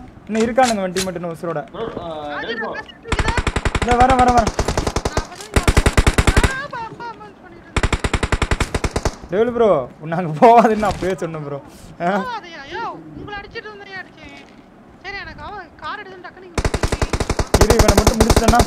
இன்னும் இருக்கானுங்க வண்டி மட்டும் இன்னும் உசுரோட ப்ரோ டெல் ப்ரோ இந்த வரேன் வரேன் வரேன் டெவலப் ப்ரோ நாங்கள் போகாதுன்னு நான் அப்பவே சொன்னேன் ப்ரோ உங்களை அடிச்சிட்டு இருந்தே அடிச்சேன் சரி எனக்கு அவன் கார் எடுத்து டக்குனு இரு இவனை மட்டும் முடிச்சிட்டேன்னா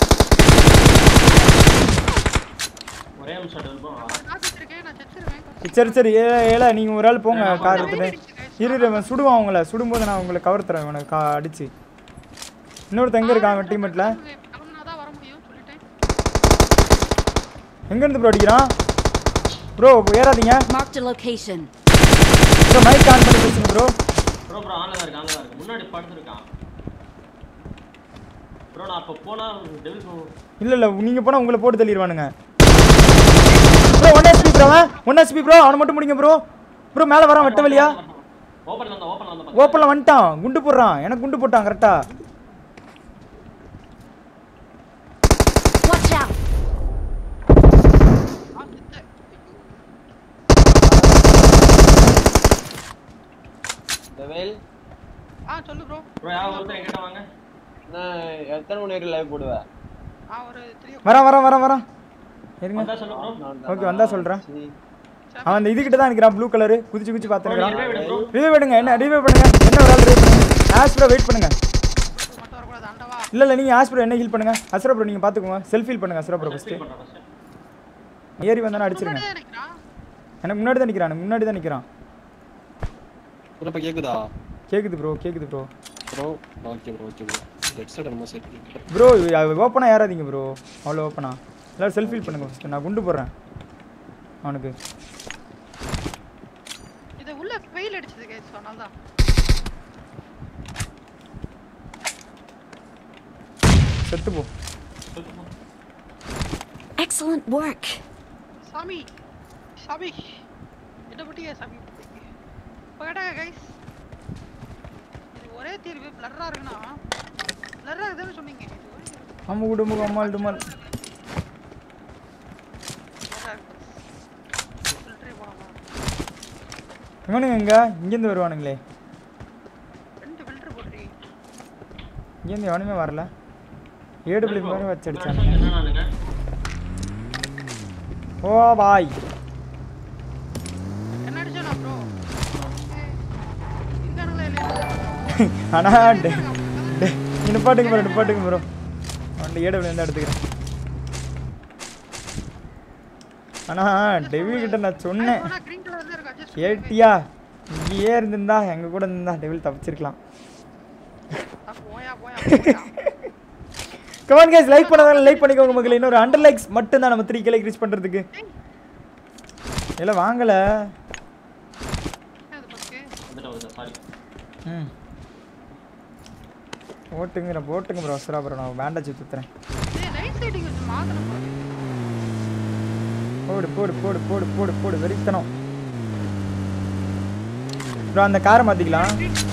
ஒரே நிமிஷம் டெல் ப்ரோ காசு வச்சிருக்கேன் நான் செத்துருவேன் சரி சரி ஏ ஏல நீங்கள் ஒரு ஆள் போங்க கார் எடுத்துட்டு இரு இரு, இவன் சுடுவான் அவங்கள சுடும்போது நான் உங்களை கவர் தரேன் இவனை கா அடிச்சு இன்னொருத்தன் எங்கே இருக்கான் அவன் டீமெட்டில் கிளம்புனாதான் வர முடியும் சொல்லிட்டேன் எங்கேருந்து ப்ரோ அடிக்கிறான் ப்ரோ ஏறாதீங்க Marked a location. Bro mike on பண்ணி பேசுங்க ப்ரோ ப்ரோ ப்ரோ ஆன்ல தான் இருக்கு ஆன்ல தான் இருக்கு முன்னாடி படுத்துருக்கான் ப்ரோ நான் அப்போ போனா டெவில் ப்ரோ இல்லை இல்லை நீங்கள் போனால் உங்களை போட்டு தள்ளிடுவானுங்க bro one SP bro one SP bro அவனை மட்டும் முடிங்க ப்ரோ ப்ரோ மேலே வரான் வெட்ட வழியா ஓப்பன்ல வந்தா ஓப்பன்ல வந்தா ஓப்பனில் வந்துட்டான் குண்டு போடுறான் எனக்கு குண்டு போட்டான் கரெக்டா Watch out! ஆ செத்தேன் டெவில் ஆ சொல்லு ப்ரோ ப்ரோ யார் ஒருத்தர் என்கிட்ட வாங்க நான் எத்தனை மணி வரைக்கும் லைவ் போடுவேன் ஆ ஒரு த்ரீ வரேன் வரேன் வரேன் வரேன் இருங்க வந்தா சொல்லு ப்ரோ ஓகே வந்தா சொல்கிறேன் சரி. அவன் அந்த இதுகிட்ட தான் இருக்கிறான் ப்ளூ கலரு குதிச்சு குதிச்சு பார்த்துருக்கான் revive எடு bro. ரிவ்யூ பண்ணுங்க என்ன ரிவ்யூ பண்ணுங்க என்ன ஒரு ஆள் ரிவ்யூ பண்ணுங்க ஆஸ்ப்ரோ வெயிட் பண்ணுங்க மட்டும் வரக்கூடாது அண்டவா இல்லை இல்லை நீங்கள் ஆஸ்ப்ரோ என்ன ஹீல் பண்ணுங்க அஸ்ரோ ப்ரோ நீங்கள் பார்த்துக்கோங்க செல்ஃப் ஹீல் பண்ணுங்க அஸ்ரோ ப்ரோ ஃபஸ்ட்டு ஃபீல் பண்றேன் ஃபர்ஸ்ட் ஏறி வந்தானே அடிச்சிருங்க முன்னாடியே நிக்கிறான் எனக்கு முன்னாடி தான் நிற்கிறான் முன்னாடி தான் நிற்கிறான் ப்ரோ இப்போ கேக்குதா கேட்குது ப்ரோ கேட்குது bro bro okay bro okay bro left side நம்ம செட் ப்ரோ ஓப்பனாக ஏறாதீங்க ப்ரோ அவ்வளோ ஓப்பனா எல்லாரும் செல்ஃபி பண்ணுங்க ஃபஸ்ட்டு நான் குண்டு போடுறேன் அவனுக்கு இதை உள்ள வெயில் அடிச்சது கைஸ் அதனால தான் செத்து போ Excellent work. சாமி சாமி என்ன பண்ணிய சாமி இப்போ கேட்டாங்க கைஸ் இது ஒரே தீர்வு பிளர்ரா இருக்குன்னா பிளர்ரா இருக்குதுன்னு சொன்னீங்க இது ஒரே தீர்வு. அம்மு குடும்பம் அம்மாள் டுமால் blur ஆ இருக்கு. filter ஏ போடாம. இவனுங்க எங்க இங்கேருந்து வருவானுங்களே ரெண்டு ஃபில்டர் போட்டுருக்கீங்க இங்கேருந்து எவனுமே வரல ஏடுபிளி மாதிரி வச்சு அடிச்சானுங்க என்ன நானுங்க ஓ பாய் என்ன அடிச்சானா ப்ரோ இருக்கானுங்களா இல்லையா அண்ணா டே டே நீ நிப்பாட்டுங்க ப்ரோ நிப்பாட்டுங்க ப்ரோ அவன்கிட்ட ஏடுபிளி வந்து எடுத்துக்கிறேன் அண்ணா டெவில் கிட்ட நான் சொன்னேன் ஆனா green color தான் இருக்கு adjust கேட்டியா இங்கேயே இருந்திருந்தா எங்க கூட இருந்தா டெவில் தப்பிச்சிருக்கலாம் ஆ, போயா போயா போயா கமெண்ட் கைஸ் லைக் பண்ணாதான் லைக் பண்ணிக்கோங்க மக்களே இன்னொரு ஹண்ட்ரட் லைக்ஸ் மட்டும் தான் நம்ம த்ரீ கிளைக் ரீச் பண்றதுக்கு இல்ல வாங்கல அது பக்கு வந்துட்டேன் வந்துட்டேன் சாரி ம் போட்டுங்க போட்டுங்க ப்ரோ அவசரா ப்ரோ நான் பேண்டேஜ் சுத்துறேன் ஏய் ரைட் சைடிங் வச்சு மாத்தணும் போடு போடு போடு போடு போடு போடு வெறித்தனம் ப்ரோ அந்த காரை மாத்திக்கலாம்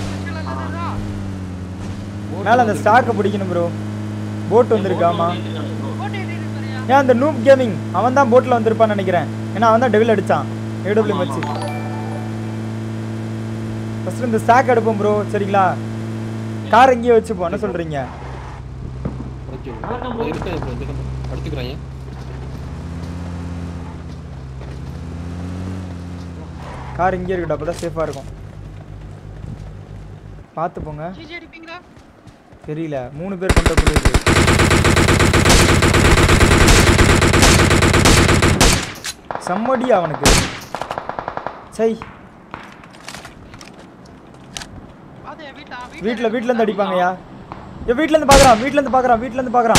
மேல அந்த ஸ்டாக்கை பிடிக்கணும் ப்ரோ போட் வந்திருக்கு ஆமா போட்டு ஏறி இருக்கியா ஏன் அந்த நூப் கேமிங் அவன் தான் போட்ல வந்திருப்பான்னு நினைக்கிறேன் ஏன்னா அவன் தான் டெவில் அடிச்சான் ஏடபிள்யூ வச்சு ஃபர்ஸ்ட் இந்த ஸ்டாக் எடுப்போம் ப்ரோ சரிங்களா கார் எங்கேயே வச்சுப்போம் என்ன சொல்றீங்க ஓகே ப்ரோ இருக்கேன் ப்ரோ இதுக்கு எடுத்துக்கிறேன் கார் இங்கே இருக்கட்டும் அப்பதான் சேஃபா இருக்கும் பார்த்து போங்க ஜிஜி அடிப்பீங்களா தெரியல மூணு பேர் கொண்ட குழு இது செம்மடி அவனுக்கு சை பாத்து வீட்டா வீட்ல வீட்ல இருந்து அடிப்பாங்கயா ஏ வீட்ல இருந்து பாக்குறான் வீட்ல இருந்து பாக்குறான் வீட்ல இருந்து பாக்குறான்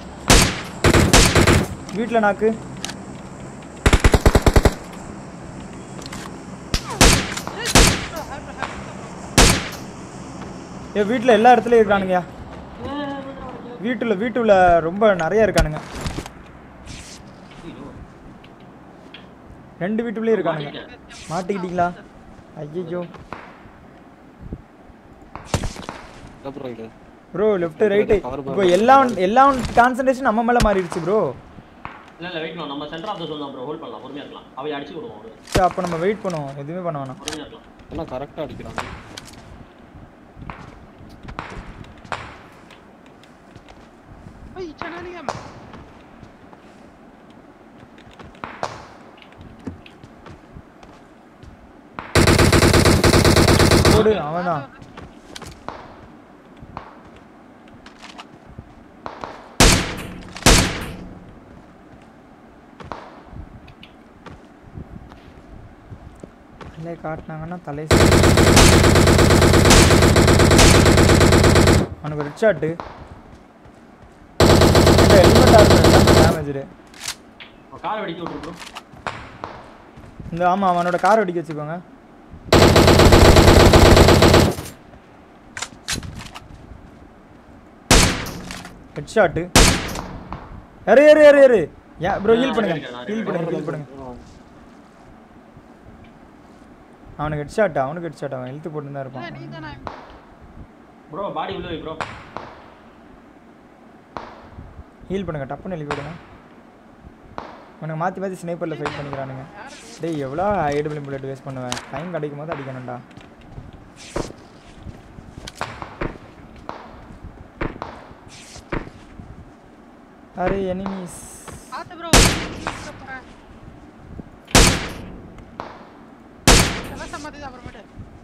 வீட்ல நாக்கு ஏ வீட்ல எல்லா இடத்துலயும் இருக்கானுங்கயா வீட்டுல வீட்டுல ரொம்ப நிறைய இருக்கானுங்க ரெண்டு வீட்டுலயும் இருக்கானுங்க மாட்டிக்கிட்டீங்களா ஐயோ ப்ரோ இது ப்ரோ லெஃப்ட் ரைட்டு இப்போ எல்லா எல்லா கான்சன்ட்ரேஷன் நம்ம மேல மாறிடுச்சு ப்ரோ இல்ல இல்ல வெயிட் பண்ணலாம் நம்ம சென்டர் ஆஃப் த ஜோன் தான் ப்ரோ ஹோல்ட் பண்ணலாம் பொறுமையா இருக்கலாம் அவை அடிச்சு விடுவோம் அவரு சரி அப்போ நம்ம வெயிட் பண்ணுவோம் எதுவுமே பண்ண வேணாம் பொறுமையா இருக்கலாம் எல்லாம் கரெக்டாக அடிக்கிறாங்க ஐய் சனாலியம் போடு அவன்தான் தலையை காட்டினாங்கன்னா தலை அவனுக்கு ரெட் ஷாட்டு ஹெல்மெட் ஆகுது டேமேஜ் காரை வெடிக்க விட்டுரு ப்ரோ இந்த ஆமாம் அவனோட கார் வெடிக்க வச்சுக்கோங்க ஹெட் ஷாட்டு ஏறு ஏறு ஏறு ஏறு ஏன் ப்ரோ ஹீல் பண்ணுங்க ஹீல் பண்ணுங்க ஹீல் பண்ணுங்க அவனுக்கு ஹெட் ஷாட் அவனுக்கு ஹெட் ஷாட் அவன் இழுத்து போட்டு தான் இருப்பான் நீ தானே ப்ரோ பாடி உள்ள வை ப்ரோ ஹீல் பண்ணுங்க டப்புன்னு எழுப்பி விடுங்க உனக்கு மாற்றி மாற்றி ஸ்னைப்பரில் ஃபைட் பண்ணிக்கிறானுங்க டேய் எவ்வளோ ஏடுபிளி புல்லட் வேஸ்ட் பண்ணுவேன் டைம் கிடைக்கும் போது அடிக்கணும்டா அரே எனிமீஸ் பாத்து ப்ரோ போறேன் கலச மாதிரி தான் அப்புறமேட்டு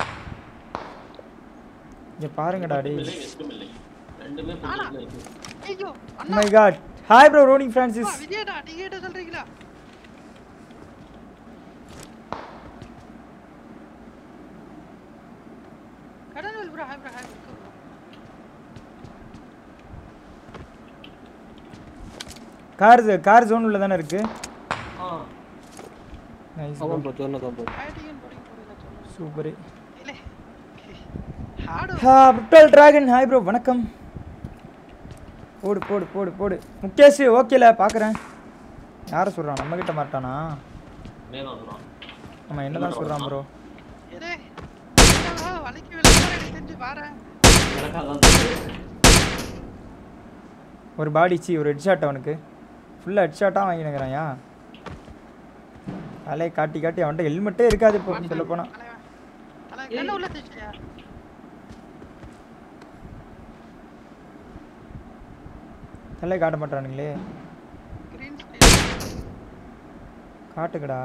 இங்கே பாருங்கடா டேய் இல்லை வெஸ்டும் இல்லை ரெண்டுமே பொசிஷன்ல இருக்கு ஐயோ மை காட் ஹாய் ப்ரோ ரோனிங் ஃப்ரான்சிஸ் விஜயடா நீங்க என்ன சொல்றீங்களா hi bro hi bro hi bro car car zone உள்ள தானே இருக்கு ஆ நைஸ் ஆமாம் ப்ரோ சொன்ன தான் ப்ரோ ஃபைட்டிங் போடிங் போடிங் சொல்லுங்க சூப்பர் இல்ல ஹார்டு ஹா புட்டல் டிராகன் ஹாய் ப்ரோ வணக்கம் போடு போடு போடு போடு முகேஷ் ஓகேல பார்க்குறேன் யாரை சொல்கிறான் நம்மக்கிட்ட மாட்டானா மேலும் வந்துடும் நம்ம என்ன தான் சொல்கிறான் ப்ரோ ஏதே என்னடா வலிக்கு விழுந்தாரு எனக்கு தெரிஞ்சு பாறேன் எனக்கு அதான் தெரியுது. ஒரு பாடி சி ஒரு ஹெட்ஷாட் அவனுக்கு ஃபுல்லாக ஹெட்ஷாட்டாக வாங்கினுங்கிறான்யா தலையை காட்டி காட்டி அவன்கிட்ட ஹெல்மெட்டே இருக்காது இப்போ சொல்ல போனால் தலைவன் தலைவன் கண்ணு உள்ள தச்சியா தலையை காட்ட மாட்டானுங்களே கிரீன் காட்டுக்கடா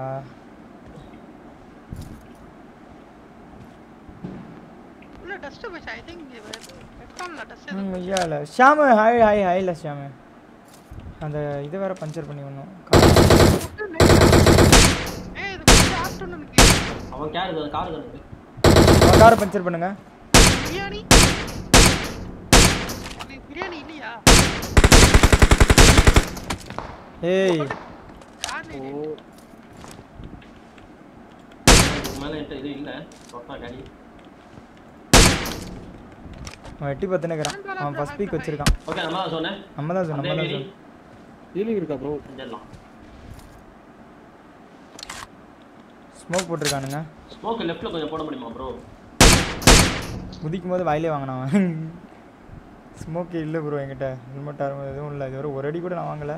உள்ள டஸ்ட் போச்சு ஐ திங்க் ஹெட்ஃபோன்ல டஸ்ட் ம் ஐயா இல்லை ஷியாமு ஹாய் ஹாய் ஹாய் இல்லை ஷியாமு அந்த இது வேற பஞ்சர் பண்ணி ஒன்றும் ஏய் இது கொஞ்சம் ஆஃப்டர்நூனுக்கு அவன் கேரு காரு தானே காரை பஞ்சர் பண்ணுங்க பிரியாணி இது பிரியாணி இல்லையா ஏய் கார்ல ஓ இதுக்கு மேலே என்கிட்ட இது இல்லை சொட்டா கடி அவன் எட்டி பத்துனுக்கிறான் அவன் ஃபஸ்ட் பீக் வச்சிருக்கான் ஓகே நம்ம தான் சொன்னேன் நம்ம தான் சொன்னோம் நம்ம தான் அதே சொன்னோம் ஹீலிங் இருக்கா ப்ரோ செஞ்சிடலாம் ஸ்மோக் போட்டிருக்கானுங்க ஸ்மோக் லெஃப்ட்ல கொஞ்சம் போட முடியுமா ப்ரோ குதிக்கும் போது வாயிலே வாங்கினான் அவன் ஸ்மோக்கே இல்லை ப்ரோ என்கிட்ட ஹெல்மெட் ஆரம்பம் எதுவும் இல்லை இது வரை ஒரு அடி கூட நான் வாங்கலை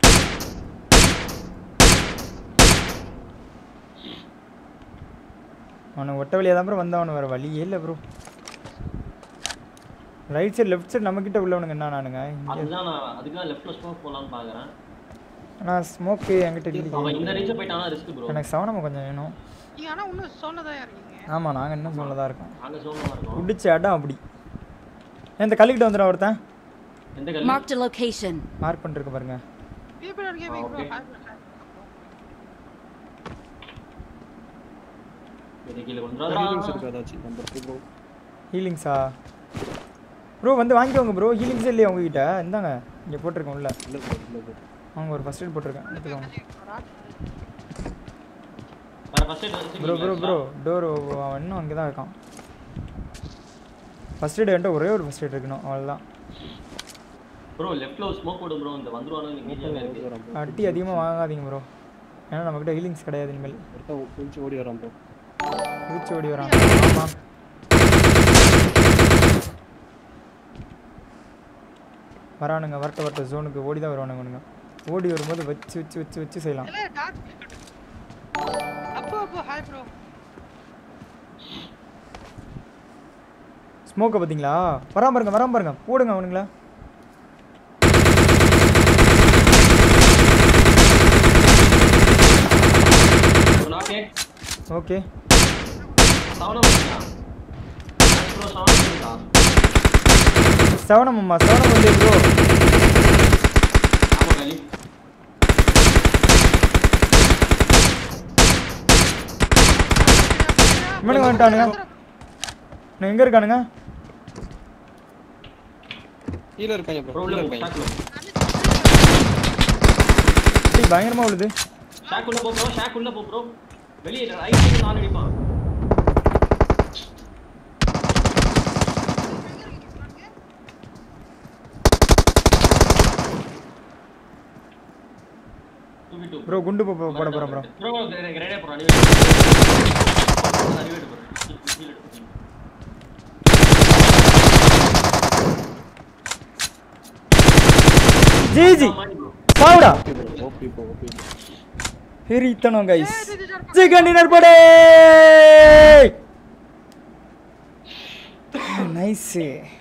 அவனை ஒட்ட வழியாக தான் ப்ரோ வந்தவனு வேறு வழியே இல்லை bro right side left side நம்மக்கிட்ட உள்ளவனுங்க என்ன நானுங்க இங்கே அதுதான் நான் அதுக்கு தான் லெஃப்ட்ல ஸ்மோக் போடலாம்னு பார்க்குறேன் ஆனால் ஸ்மோக்கு என்கிட்ட அவன் இந்த இல்லையே ரேஞ்ச போயிட்டானா ரிஸ்க் ப்ரோ எனக்கு சவனமாக கொஞ்சம் வேணும் நீங்க ஆனா இன்னும் சொன்னதா இருக்கீங்க ஆமாம் நாங்கள் இன்னும் சொல்லதான் இருக்கோம் அங்கே சோகமாக இருக்கும் பிடிச்ச இடம் அப்படி ஏன் இந்த கல்லுக்கிட்ட வந்துடும் ஒருத்தன் எந்த கல் Marked a location. மார்க் பண்ணிருக்கு பாருங்க people are gaming bro okay. இது கீழே கொண்டு ஹீலிங்ஸ் வரா இருக்கா ஏதாச்சும் நம்பர் டூ ப்ரோ ஹீலிங்ஸா ப்ரோ வந்து வாங்கிக்கோங்க ப்ரோ ஹீலிங்ஸே இல்லையா உங்ககிட்ட இந்தாங்க இங்கே போட்டிருக்கேன் உள்ள இல்லை ப்ரோ இல்லை ப்ரோ அவங்க ஒரு ஃபஸ்ட் எய்ட் போட்டிருக்கேன் எடுத்துக்கோங்க வேற first aid bro bro bro door அவன் இன்னும் அங்கே தான் இருக்கான் ஃபஸ்ட் எய்ட் என்கிட்ட ஒரே ஒரு ஃபஸ்ட் எய்ட் இருக்கணும் அவ்வளோதான் ப்ரோ லெஃப்ட்ல ஒரு ஸ்மோக் போடு ப்ரோ இந்த வந்துருவானு எனக்கு ஈஸியாக இருக்கு ஓடி வரான் ப்ரோ அட்டி அதிகமாக வாங்காதீங்க ப்ரோ ஏன்னா நம்மக்கிட்ட ஹீலிங்ஸ் கிடையாது இனிமேல் ஒருத்தன் கொஞ்சம் ஓடி வரான் ப்ரோ குதிச்சு ஓடி வரான் ஆமாம் வரானுங்க வரட்ட வரட்ட ஜோனுக்கு ஓடி தான் வருவானுங்க இவனுங்க. ஓடி வரும்போது வச்சு வச்சு வச்சு வச்சு செய்யலாம் இல்ல டாக் அப்போ அப்போ ஹாய் ப்ரோ ஸ்மோக்கை பார்த்தீங்களா வராம பாருங்க வராம பாருங்க போடுங்க அவனுங்களா நாக்கே ஓகே சவனம் பண்ணியா ப்ரோ சவனம் பண்ணியா செவனம் அம்மா செவனம் வந்து ப்ரோ ஆமா கலி இவனுங்க வந்துட்டானுங்க நான் எங்கே இருக்கானுங்க கீழே இருக்காங்க ப்ரோ ப்ரோ உள்ள கீழே போ இருக்காங்க ஷாக் டேய், பயங்கரமா விழுது ஷாக் உள்ள போ ப்ரோ ஷாக் உள்ள போ ப்ரோ வெளியே ரைட் சைடு நாலு அடிப்பான் டூ பி டூ ப்ரோ குண்டு போ போ- போட போகிறேன் ப்ரோ ப்ரோ கிரேடே ப்ரோ அடிவேட் அடிவேட் ப்ரோ கீழ எடுத்து ஜி ஜி மாடி ப்ரோ சாவுடா ஓபி ப்ரோ ஓபி ஹெரித்தனம் கைஸ் சிக்கன் டின்னர் போடே நைஸ்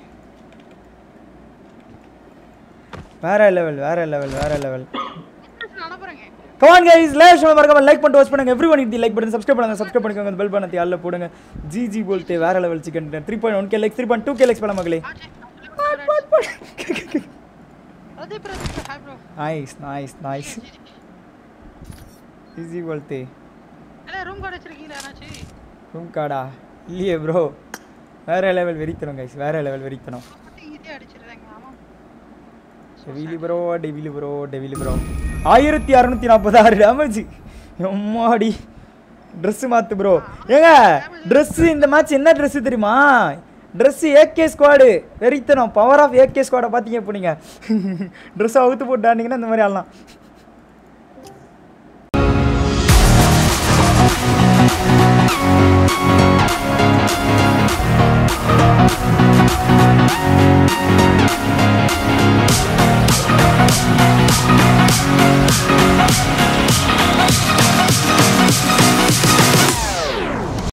வேற லெவல் வேற லெவல் வேற லெவல் அனுப்புறேங்க கமான் கைஸ் லைவ் ஷோ மறக்காம லைக் பண்ணிட்டு வாட்ச் பண்ணுங்க everyone it like button subscribe பண்ணுங்க சப்ஸ்கிரைப் பண்ணிக்கோங்க பெல் பண்ணி ஆல்ல போடுங்க ஜி ஜி போல்ட்டு வேற level chicken three point one K like three point two K likes பண்ண மகளே Pradeep Pradeep hi bro nice nice nice G போல்ட்டு இல்ல ரூம் கார்டு வச்சிருக்கீங்களா என்னாச்சு ரூம் கார்டா இல்லையே ப்ரோ வேற லெவல் வெறித்தனம் கைஸ் வேற லெவல் வெறித்தனம் மட்டும் ஈஸியாக அடிச்சிடுறாங்க ஆமாம் டெவிலி ப்ரோ டெவிலி ப்ரோ டெவிலி ப்ரோ ஆயிரத்தி அறநூற்றி நாற்பதாறு டேமேஜ் எம்மாடி ட்ரெஸ்ஸு மாற்று ப்ரோ ஏங்க ட்ரெஸ்ஸு இந்த மேட்ச் என்ன ட்ரெஸ்ஸு தெரியுமா ட்ரெஸ்ஸு ஏகே ஸ்குவாடு வெறித்தனம் பவர் ஆஃப் ஏகே ஸ்குவாடை பார்த்தீங்க இப்போ நீங்கள் ட்ரெஸ்ஸை அவுத்து போட்டாண்டிங்கன்னா இந்த மாதிரி ஆடலாம்